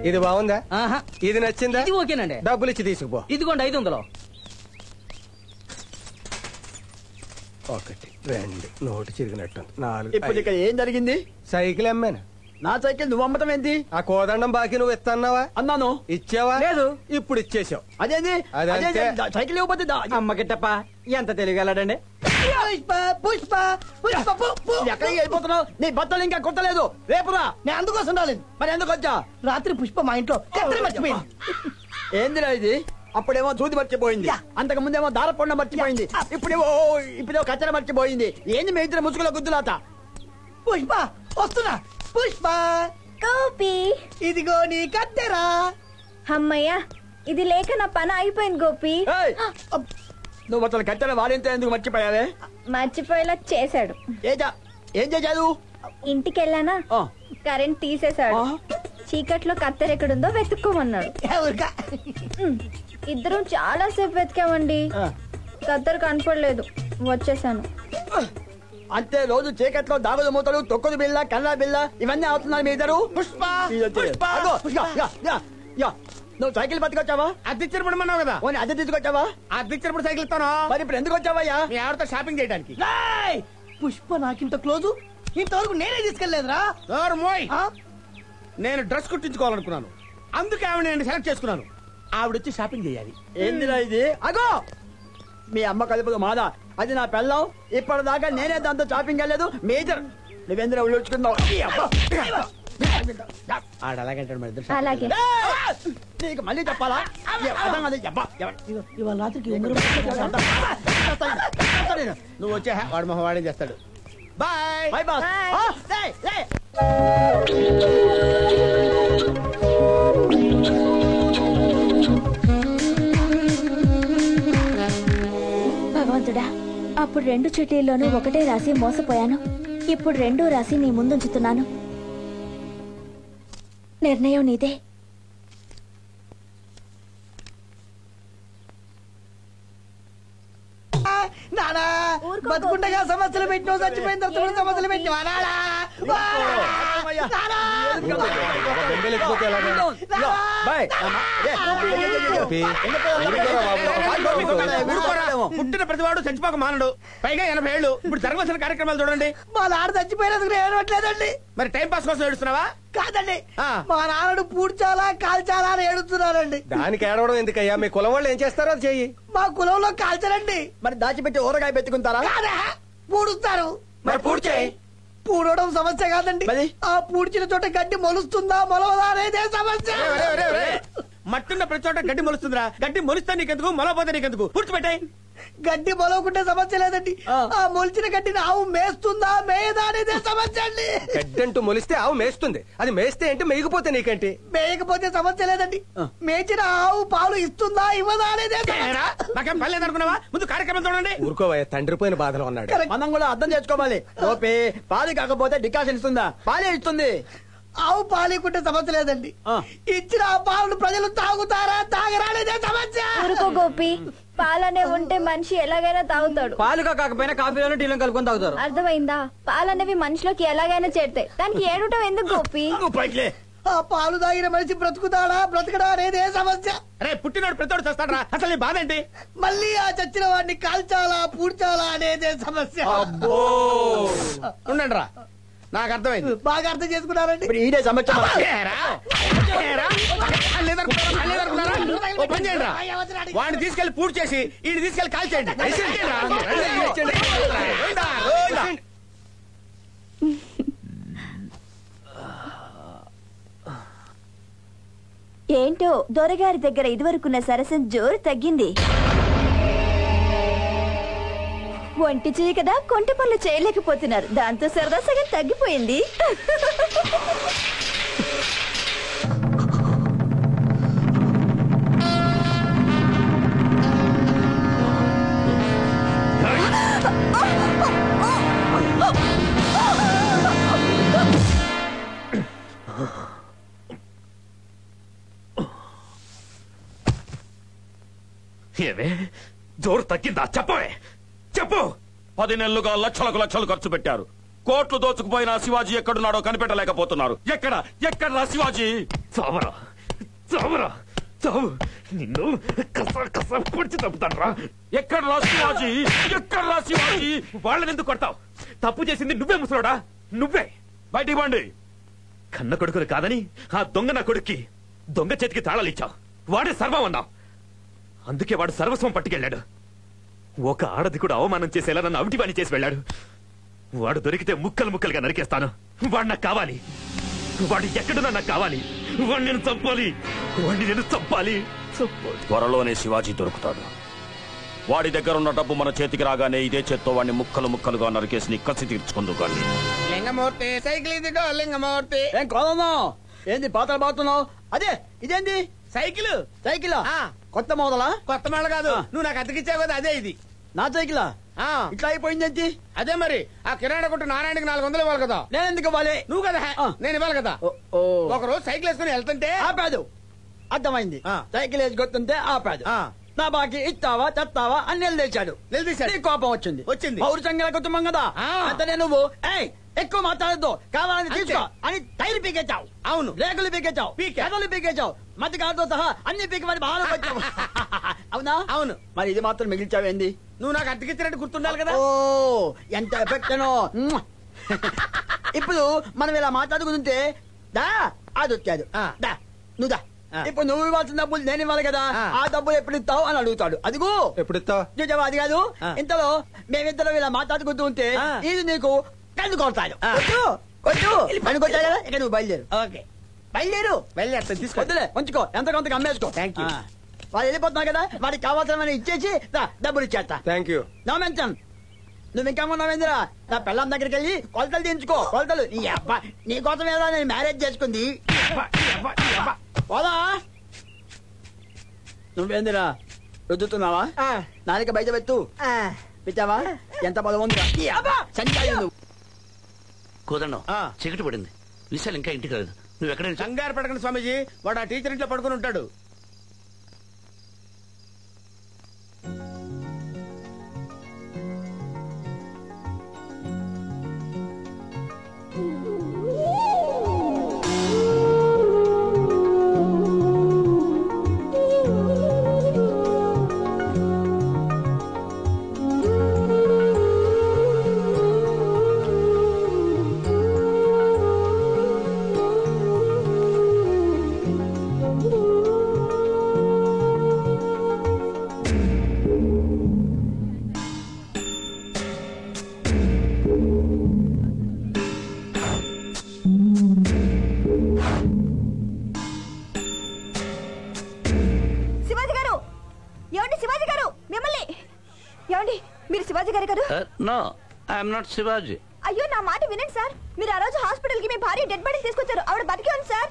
ఇది బాగుందా ఆహా ఇది నచ్చిందా ఇది ఓకేనండి డబ్బులు ఇచ్చి తీసుకుపో ఇదిగోండి ఐదు వందలు ఒకటి రెండు నోటు చిరిగినట్టు నాలుగు ఇప్పుడు ఐదు. ఇక్కడ ఏం జరిగింది సైకిల్ అమ్మాను నా సైకిల్ నువ్వు అమ్మటం ఏంటి ఆ కోదండం బాకీ నువ్వు ఇస్తున్నావా అన్నాను ఇచ్చావా లేదు. ఇప్పుడు ఇచ్చేసావు అదేంది అదంతే. అదే దా- సైకిల్ ఇవ్వకపోతే దా- అమ్మ గిట్టప్ప ఎంత తెలియగలడండి పుష్ప పుష్ప పుష్ప పు, పు. ఇది ఎక్కడికి వెళ్ళిపోతున్నావు నీ బట్టలు ఇంకా కుట్టలేదు రేపురా నేను అందుకోసం రాలేదు మరి ఎందుకు వచ్చా రాత్రి పుష్ప మా ఇంట్లో కత్తిరి మర్చిపోయింది ఏందిరా ఇది అప్పుడేమో దూది మర్చిపోయింది యా. అంతకు ముందేమో దారపొండ మర్చిపోయింది ఇప్పుడేమో ఓ, ఇప్పుడేమో కచ్చర మర్చిపోయింది ఏంది మీ ఇద్దరు ముసుగుల గుద్దులాత పుష్ప వస్తున్నా పుష్ప గోపి ఇదిగో నీ కత్తెరా అమ్మయ్య ఇది లేక నా పని అయిపోయింది గోపి ఏయ్! నువ్వు అసలు కట్టెల వాడింత ఎందుకు మర్చిపోయావే మర్చిపోయేలా చేశాడు ఏం చే- ఏం చేశావు ఇంటికి వెళ్ళానా ఆ. కరెంట్ తీసేశాడు ఆ. చీకట్లో కత్తెర ఎక్కడుందో వెతుక్కోమన్నాడు ఎవరికా ఉమ్, ఇద్దరం చాలా సేపు వెతికామండి ఆ. కత్తెర కనపడలేదు వచ్చేసాను అంతే రోజు చీకట్లో దాగుడు మూతలు తొక్కుడు బిళ్ళ కన్నా బిళ్ళ ఇవన్నీ అవుతున్నారు మీ ఇద్దరు పుష్ప ఇదొచ్చి. పుష్ప అగో, యా, యా, యా, యా. నువ్వు సైకిల్ పట్టుకొచ్చావా అద్దెచ్చినప్పుడు మన్నావు కదా ఓని అద్దె తీసుకొచ్చావా అద్దెచ్చినప్పుడు సైకిల్ ఇస్తాను మరి ఇప్పుడు ఎందుకు వచ్చావయ్యా మీ ఆవిడతో షాపింగ్ చేయడానికి ఏయ్! పుష్ప నాకింత క్లోజు ఇంతవరకు నేనే తీసుకెళ్లేదురా ఎవరు మోయ్ ఆ? నేను డ్రెస్ కుట్టించుకోవాలనుకున్నాను అందుకే ఆవిడ నేను సెలెక్ట్ చేసుకున్నాను ఆవిడ వచ్చి షాపింగ్ చేయాలి ఏందిరా ఇది అగో మీ అమ్మ కలుపులు మాదా అది నా పెళ్ళం ఇప్పటిదాకా నేనే దాంతో షాపింగ్ వెళ్ళలేదు మేజర్ నువ్వేంద్ర ఉళ్ళుచుకున్నావు ఆడ అలాగంటాడు మరి ఇద్దరు shopping అలాగే ఏయ్! నీకు మళ్ళీ చెప్పాలా ఏ, అర్థం కాదు. యబ్బా, ఎవ- ఇవాళ రాత్రికి ఉంగరం నువ్వు వచ్చే వాడు మొహం వాడేం చేస్తాడు బాయ్ బై బాస్ Bye. ఆ, లే, లే. భగవంతుడా అప్పుడు రెండు చిట్టీల్లోనూ ఒకటే రాసి మోసపోయాను ఇప్పుడు రెండూ రాసి నీ ముందుంచుతున్నాను నిర్ణయం నీదే నానా ఊరుకో, బతుకుండగా సమస్యలు పెట్టినావు చచ్చిపోయిన తర్వాత కూడా సమస్యలు పెట్టినావా నానా నానా! బొంబేలు ఎత్తిపోతే ఎలాగా? ఇదిగో, బై. అమ్మా, ఏ, ఏ, ఏ, ఏ, ఏ. గోపి, ఎందుకు ఊరుకోరా బాబు. కాలు గోపి, గోపి, ఊరుకోరా. ఊరుకోరా. పుట్టిన ప్రతివాడు చచ్చిపోక మానడు పైగా ఎనభై ఏళ్ళు ఇప్పుడు జరగవలసిన కార్యక్రమాలు చూడండి మా నాన్న చచ్చిపోయినందుకు నేను ఏడవట్లేదండి మరి టైం పాస్ కోసం ఏడుస్తున్నావా కాదండి ఆ. మా నాన్నడు పూడ్చాలా కాల్చాలా అని ఏడుస్తున్నారండి దానికి ఏడవడం ఎందుకయ్యా మీ కులం వాళ్ళు ఏం చేస్తారో అది చెయ్యి మా కులంలో కాల్చరండి మరి దాచిపెట్టి ఊరగాయ పెట్టుకుంటారా కాదా పూడుస్తారు మరి పూర్తి చేయి పూడవడం సమస్య కాదండి మరి? ఆ పూడ్చిన చోట గడ్డి మొలుస్తుందా మొలవదా అనేదే సమస్య ఒరే, ఒరే, ఒరే. మట్టున్న ప్రతి చోట గడ్డి మొలుస్తుందిరా గడ్డి మొలిస్తే నీకెందుకు మొలపోతే నీకెందుకు పూడ్చిపెట్టాయి గడ్డి మొలవకుంటే సమస్య లేదండి ఆ. ఆ మొలిచిన గడ్డిని ఆవు మేస్తుందా మేయదా అనేదే సమస్య అండి గడ్డంటూ మొలిస్తే ఆవు మేస్తుంది అది మేస్తే ఏంటి మేగిపోతే నీకేంటి మేయకపోతే సమస్య లేదండి మేచిన ఆవు పాలు ఇస్తుందా ఇవ్వదా అనేదే సమస్య. ఏరా, నాకేం పని లేదనుకున్నావా ముందు కార్యక్రమం చూడండి ఊరుకోవయ్యా తండ్రి పోయిన బాధలో ఉన్నాడు కరెక్ట్. మనం కూడా అర్థం చేసుకోవాలి గోపి పాలు కాకపోతే డికాషన్ ఇస్తుందా పాలే ఇస్తుంది ఆవు పాలేకుంటే సమస్య లేదండి ఆ. ఇచ్చిన ఆ పాలను ప్రజలు తాగుతారా తాగరా అనేదే సమస్య ఊరుకో గోపి పాలనే ఉంటే మనిషి ఎలాగైనా తాగుతాడు పాలుగా కాకపోయినా కాఫీలోనే టీలో కలుపుకొని తాగుతారు అర్థమైందా పాలనేవి మనిషిలోకి ఎలాగైనా చేరుతాయి దానికి ఏడటం ఎందుకు గోపి నువ్వు పైకిలే ఆ పాలు తాగిన మనిషి బ్రతుకుతాడా బ్రతకడా అనేదే సమస్య అరే పుట్టినోడు ప్రతివాడు చేస్తాడరా అసలు నీ బాధ ఏంటి మళ్ళీ ఆ చచ్చిన వాడిని కాల్చాలా పూడ్చాలా అనేదే సమస్య ఉండండి రా నాకు అర్థమైంది బాగా అర్థం చేసుకున్నారండి ఇప్పుడు ఈడే సమస్య మనకి. ఏరా? ఏరా? ఆ లేదనుకున్నారా? ఆ లేదనుకున్నారా? ఓ పని చేయండి రా. వాడిని తీసుకెళ్లి పూర్తి చేసి ఈయన తీసుకెళ్లి కాల్ చేయండి రా. ఏంటా? ఏంటా? ఏంటో దొరగారి దగ్గర ఇదివరకున్న సరసం జోరు తగ్గింది ఒంటి చేయి కదా కొంటి పనులు చేయలేకపోతున్నారు దాంతో సరదా సగం తగ్గిపోయింది ఏమే జోరు తగ్గిందా చెప్పవే చెప్పు పది నెలలుగా లక్షలకు లక్షలు ఖర్చు పెట్టారు కోట్లు దోచుకుపోయిన శివాజీ ఎక్కడున్నాడో కనిపెట్టలేకపోతున్నారు ఎక్కడ ఎక్కడ శివాజీ చావరా చావరా చావు నిన్ను కస కస పొడిచి తప్పుతాను ఎక్కడ రా శివాజీ ఎక్కడ రా శివాజీ వాళ్ళని ఎందుకు కొడతావు తప్పు చేసింది నువ్వే ముసలోడా నువ్వే బయటికి పండి కన్న కొడుకులు కాదని ఆ దొంగ నా కొడుక్కి దొంగ చేతికి తాళాలు ఇచ్చావు వాడే సర్వం అన్నావు అందుకే వాడు సర్వస్వం పట్టుకెళ్ళాడు ఒక ఆడది కూడా అవమానం చేసేలా నన్ను అవిటి పని చేసి వెళ్ళాడు వాడు దొరికితే ముక్కలు ముక్కలుగా నరికేస్తాను వాడు నాకు కావాలి వాడు ఎక్కడున్నా నాకు కావాలి వాడిని నేను చంపాలి వాడిని నేను చంపాలి చంపాలి త్వరలోనే శివాజీ దొరుకుతాడు వాడి దగ్గర ఉన్న డబ్బు మన చేతికి రాగానే ఇదే చేత్తో వాడిని ముక్కలు ముక్కలుగా నరికేసి నీ కసి తీర్చుకుందు కానీ లింగమూర్తి సైకిల్ ఇదిగో లింగమూర్తి ఏం కోదమ్మా ఏంది పాత్ర బాగుతున్నావు అదే ఇదేంది సైకిల్ సైకిల్ ఆ. కొత్త మోదలా కొత్త మళ్ళ కాదు ఆ. నువ్వు నాకు అతికిచ్చావు కదా అదే ఇది నా సైకిలా ఆ ఇట్లా అయిపోయిందేంటి అదే మరి ఆ కిరాణా కొట్టు నారాయణకి నాలుగు వందలు ఇవ్వాలి కదా నేను ఎందుకు ఇవ్వాలి నువ్వు కదా ఆ. నేను ఇవ్వాలి కదా ఓ, ఓ. ఒక రోజు సైకిల్ వేసుకుని వెళ్తుంటే ఆపాదు అర్థమైంది ఆ. సైకిల్ వేసి కొత్తుంటే ఆపాదు ఆ. నా బాకి ఇస్తావా తెస్తావా అని నిలదీశాడు నిలదీశాడు. నీ కోపం వచ్చింది వచ్చింది. పౌరుషంగా కుటుంబం కదా ఆ. అంతనే నువ్వు ఏయ్ ఎక్కువ మాట్లాడద్దు కావాలని అంతే. తీసుకో అని టైర్ పీకేచావు అవును రేకులు పీకేచావు పీకా. కథలు పీకేచావు మధ్య కాదుతో సహా అన్ని పీకి మరి బాగా వచ్చావు అవునా అవును మరి ఇది మాత్రం మిగిల్చావేంది నువ్వు నాకు అతికిచ్చినట్టు గుర్తుండాలి కదా ఓ ఎంత ఎఫెక్ట్ ఇప్పుడు మనం ఇలా మాట్లాడుకుంటుంటే దా అది వచ్చాడు ఆ. దా నువ్వు దా ఆ. ఇప్పుడు నువ్వు ఇవ్వాల్సిన డబ్బులు నేను ఇవ్వాలి కదా ఆ. ఆ డబ్బులు ఎప్పుడు ఇస్తావు అని అడుగుతాడు అదిగో ఎప్పుడు ఇస్తావు నిజమా అది కాదు ఆ. ఇంతలో మేమిద్దరం ఇలా మాట్లాడుకుంటూ ఉంటే ఆ. ఇది నీకు కన్ను కొడతాడు ఆ. కొట్టు కొట్టు కన్ను కొట్టాడు కదా ఇక నువ్వు బయలుదేరు ఓకే బయలుదేరు వెళ్ళేస్తాను తీసుకో వద్దులే ఉంచుకో ఎంత కొంత అమ్మేసుకో Thank you. ఆ. వాళ్ళు వెళ్ళిపోతున్నారు కదా వాడికి కావాల్సిన ఇచ్చేసి దా, డబ్బులు ఇచ్చేస్తా థ్యాంక్ యూ నో మెన్షన్ నువ్వు ఇంకా ఉన్నావేంద్రా నా పిల్లం దగ్గరికి వెళ్ళి కొలతలు దించుకో కొలతలు నీ అబ్బా నీ కోసం ఏదో నేను మ్యారేజ్ చేసుకుంది పోదా నువ్వేందిరా రుద్దుతున్నావా నాలుక బయట పెట్టు పెట్టావా ఎంత బలం ఉందిరా ఈ అబ్బా, సంచాయి నువ్వు కుదరణం ఆ. చీకటి పడింది విశాల్ ఇంకా ఇంటికి రాలేదు నువ్వు ఎక్కడ కంగారు పడకండి స్వామీజీ వాడు ఆ టీచర్ ఇంట్లో పడుకుని ఉంటాడు శివాజీ గారు ఏమండి శివాజీ గారు మిమ్మల్ని ఏమండి మీరు శివాజీ గారు కదా నో ఐఎమ్ నాట్ శివాజీ అయ్యో నా మాట వినండి సార్ మీరు ఆ రోజు హాస్పిటల్ కి మీ భార్య డెడ్ బాడీ తీసుకొచ్చారు ఆవిడ బతికే ఉంది సార్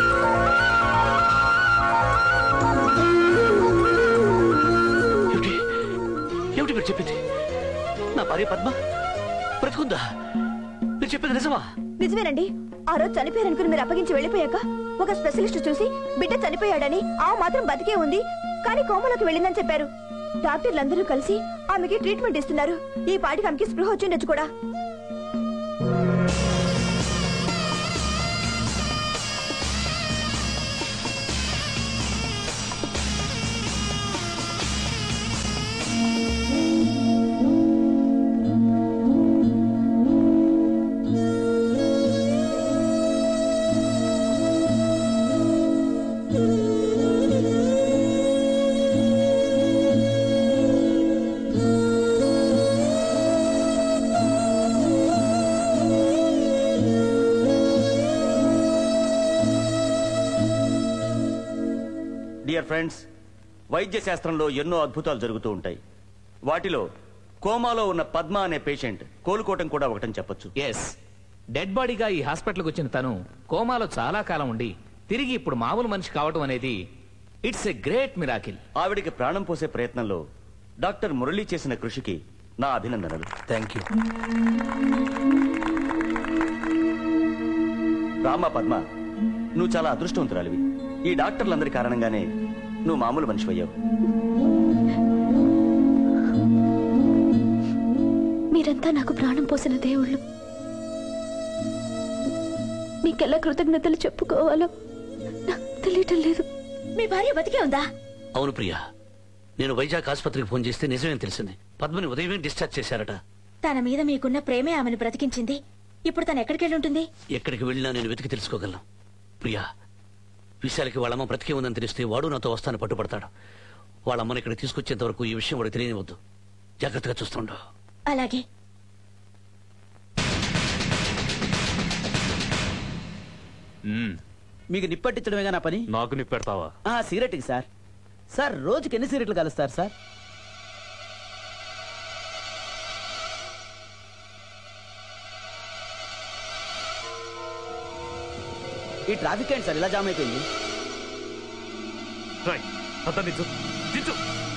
ఏమిటి ఏమిటి మీరు చెప్పింది నా భార్య పద్మ బ్రతుకుందా మీరు చెప్పింది నిజమా నిజమేనండి ఆ రోజు చనిపోయారనుకుని మీరు అప్పగించి వెళ్ళిపోయాక ఒక స్పెషలిస్ట్ చూసి బిడ్డ చనిపోయాడని ఆ మాత్రం బతికే ఉంది కానీ కోమలోకి వెళ్ళిందని చెప్పారు డాక్టర్లందరూ కలిసి ఆమెకి ట్రీట్మెంట్ ఇస్తున్నారు ఈ పాటికి ఆమెకి స్పృహ వచ్చిండొచ్చు కూడా డియర్ ఫ్రెండ్స్ వైద్య శాస్త్రంలో ఎన్నో అద్భుతాలు జరుగుతూ ఉంటాయి వాటిలో కోమాలో ఉన్న పద్మ అనే పేషెంట్ కోలుకోవటం కూడా ఒకటని చెప్పొచ్చు ఎస్ డెడ్ బాడీగా ఈ హాస్పిటల్కి వచ్చిన తను కోమాలో చాలా కాలం ఉండి తిరిగి ఇప్పుడు మామూలు మనిషి కావటం అనేది ఇట్స్ ఎ గ్రేట్ మిరాకిల్ ఆవిడికి ప్రాణం పోసే ప్రయత్నంలో డాక్టర్ మురళి చేసిన కృషికి నా అభినందనలు థ్యాంక్ యూ రామ పద్మ నువ్వు చాలా అదృష్టవంతురాలివి ఈ డాక్టర్లందరి కారణంగానే నువ్వు మామూలు మనిషి అయ్యావు మీరంతా నాకు ప్రాణం పోసిన దేవుళ్ళు మీకెలా కృతజ్ఞతలు చెప్పుకోవాలో నాకు తెలియటం లేదు మీ భార్య బతికే ఉందా అవును ప్రియా నేను వైజాగ్ ఆసుపత్రికి ఫోన్ చేస్తే నిజమేం తెలిసింది పద్మని ఉదయమే డిశ్చార్జ్ చేశారట తన మీద మీకున్న ప్రేమే ఆమెను బ్రతికించింది ఇప్పుడు తను ఎక్కడికి వెళ్ళి ఉంటుంది ఎక్కడికి వెళ్ళినా నేను వెతికి తెలుసుకోగలను ప్రియా విశాలకి వాళ్ళమ్మ బ్రతికే ఉందని తెలిస్తే వాడు నాతో వస్తాను పట్టుపడతాడు వాళ్ళమ్మని ఇక్కడ తీసుకొచ్చేంత వరకు ఈ విషయం వాడు తెలియనివద్దు జాగ్రత్తగా చూస్తుండో అలాగే మీకు నిప్పట్టించడమేగా నా పని నాకు నీ పెడతావా ఆ సిగరెట్కి సార్ సార్ రోజుకి ఎన్ని సిగరెట్లు కలుస్తారు సార్ ఈ ట్రాఫిక్ ఏంటి సార్ ఇలా జామ్ అయిపోయింది రై అతన్ని దించు దించు